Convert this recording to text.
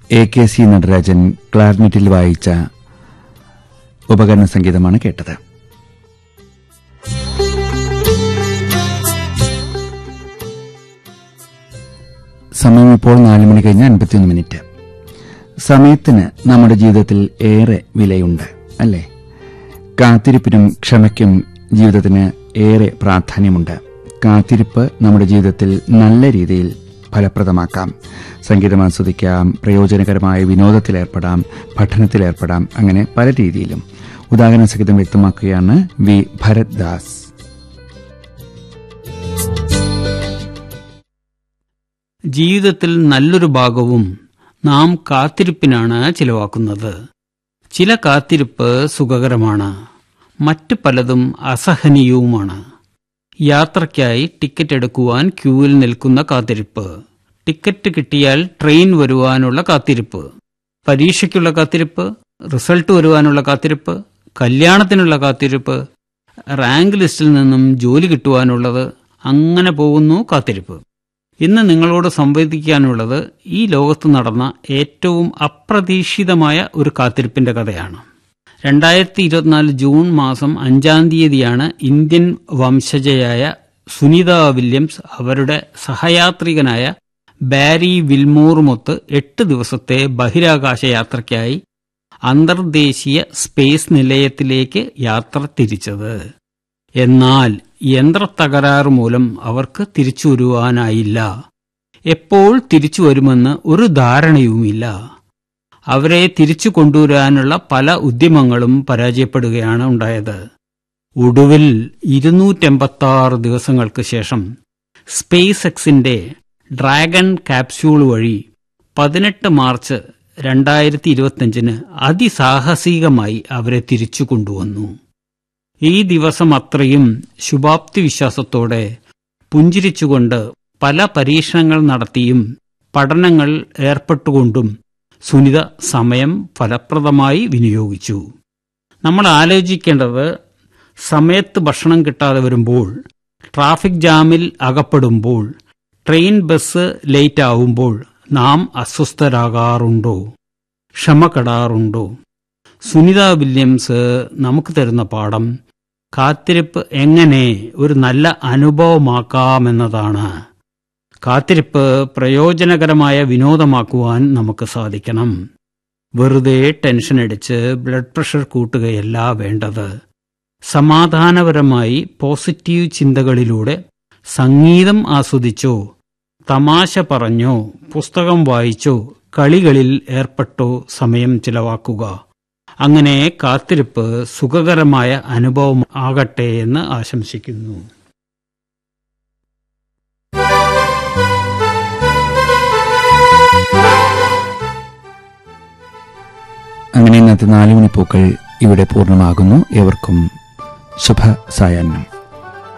A K C Natarajan ക്ലാർനെറ്റിൽ വായിച്ച ഉപകരണ സംഗീതമാണ് കേട്ടത് സമയം ഇപ്പോൾ നാല് മണി കഴിഞ്ഞ് അൻപത്തിയൊന്ന് മിനിറ്റ് സമയത്തിന് നമ്മുടെ ജീവിതത്തിൽ ഏറെ വിലയുണ്ട് അല്ലേ കാത്തിരിപ്പിനും ക്ഷമയ്ക്കും ജീവിതത്തിന് ഏറെ പ്രാധാന്യമുണ്ട് കാത്തിരിപ്പ് നമ്മുടെ ജീവിതത്തിൽ നല്ല രീതിയിൽ ഫലപ്രദമാക്കാം സംഗീതം ആസ്വദിക്കാം പ്രയോജനകരമായ വിനോദത്തിലേർപ്പെടാം പഠനത്തിലേർപ്പെടാം അങ്ങനെ പല രീതിയിലും ഉദാഹരണ സഹിതം വ്യക്തമാക്കുകയാണ് വി ഭരത് ദാസ് ജീവിതത്തിൽ നല്ലൊരു ഭാഗവും നാം കാത്തിരിപ്പിനാണ് ചിലവാക്കുന്നത് ചില കാത്തിരിപ്പ് സുഖകരമാണ് മറ്റു പലതും അസഹനീയവുമാണ് യാത്രയ്ക്കായി ടിക്കറ്റ് എടുക്കുവാൻ ക്യൂവിൽ നിൽക്കുന്ന കാത്തിരിപ്പ് ടിക്കറ്റ് കിട്ടിയാൽ ട്രെയിൻ വരുവാനുള്ള കാത്തിരിപ്പ് പരീക്ഷയ്ക്കുള്ള കാത്തിരിപ്പ് റിസൾട്ട് വരുവാനുള്ള കാത്തിരിപ്പ് കല്യാണത്തിനുള്ള കാത്തിരിപ്പ് റാങ്ക് ലിസ്റ്റിൽ നിന്നും ജോലി കിട്ടുവാനുള്ളത് അങ്ങനെ പോകുന്നു കാത്തിരിപ്പ് ഇന്ന് നിങ്ങളോട് സംവദിക്കാനുള്ളത് ഈ ലോകത്ത് നടന്ന ഏറ്റവും അപ്രതീക്ഷിതമായ ഒരു കാത്തിരിപ്പിന്റെ കഥയാണ് രണ്ടായിരത്തി ഇരുപത്തിനാല് ജൂൺ മാസം അഞ്ചാം തീയതിയാണ് ഇന്ത്യൻ വംശജയായ സുനിത വില്യംസ് അവരുടെ സഹയാത്രികനായ ബാരി വിൽമോറുമൊത്ത് എട്ട് ദിവസത്തെ ബഹിരാകാശ യാത്രയ്ക്കായി അന്തർദേശീയ സ്പേസ് നിലയത്തിലേക്ക് യാത്ര തിരിച്ചത് എന്നാൽ യന്ത്രത്തകരാറ് മൂലം അവർക്ക് തിരിച്ചു വരുവാനായില്ല എപ്പോൾ തിരിച്ചു വരുമെന്ന് ഒരു ധാരണയുമില്ല അവരെ തിരിച്ചു കൊണ്ടുവരാനുള്ള പല ഉദ്യമങ്ങളും പരാജയപ്പെടുകയാണ് ഉണ്ടായത് ഒടുവിൽ ഇരുന്നൂറ്റെൺപത്തി ആറ് ദിവസങ്ങൾക്ക് ശേഷം സ്പേസ് എക്സിന്റെ ഡ്രാഗൺ കാപ്സ്യൂൾ വഴി പതിനെട്ട് മാർച്ച് രണ്ടായിരത്തി ഇരുപത്തിയഞ്ചിന് അതിസാഹസികമായി അവരെ തിരിച്ചു കൊണ്ടുവന്നു ഈ ദിവസം അത്രയും ശുഭാപ്തി വിശ്വാസത്തോടെ പുഞ്ചിരിച്ചുകൊണ്ട് പല പരീക്ഷണങ്ങൾ നടത്തിയും പഠനങ്ങൾ ഏർപ്പെട്ടുകൊണ്ടും സുനിത സമയം ഫലപ്രദമായി വിനിയോഗിച്ചു നമ്മൾ ആലോചിക്കേണ്ടത് സമയത്ത് ഭക്ഷണം കിട്ടാതെ വരുമ്പോൾ ട്രാഫിക് ജാമിൽ അകപ്പെടുമ്പോൾ ട്രെയിൻ ബസ് ലേറ്റ് ആവുമ്പോൾ നാം അസ്വസ്ഥരാകാറുണ്ടോ ക്ഷമ കെടാറുണ്ടോ സുനിത വില്യംസ് നമുക്ക് തരുന്ന പാഠം കാത്തിരിപ്പ് എങ്ങനെ ഒരു നല്ല അനുഭവമാക്കാമെന്നതാണ് കാത്തിരിപ്പ് പ്രയോജനകരമായ വിനോദമാക്കുവാൻ നമുക്ക് സാധിക്കണം വെറുതെ ടെൻഷൻ അടിച്ച് ബ്ലഡ് പ്രഷർ കൂട്ടുകയല്ല വേണ്ടത് സമാധാനപരമായി പോസിറ്റീവ് ചിന്തകളിലൂടെ സംഗീതം ആസ്വദിച്ചോ തമാശ പറഞ്ഞോ പുസ്തകം വായിച്ചോ കളികളിൽ ഏർപ്പെട്ടോ സമയം ചിലവാക്കുക അങ്ങനെ കാത്തിരിപ്പ് സുഖകരമായ അനുഭവം ആകട്ടെ എന്ന് ആശംസിക്കുന്നു അങ്ങനെ ഇന്നത്തെ നാലുമണി പൂക്കൾ ഇവിടെ പൂർണ്ണമാകുന്നു ഏവർക്കും ശുഭ സായാഹ്നം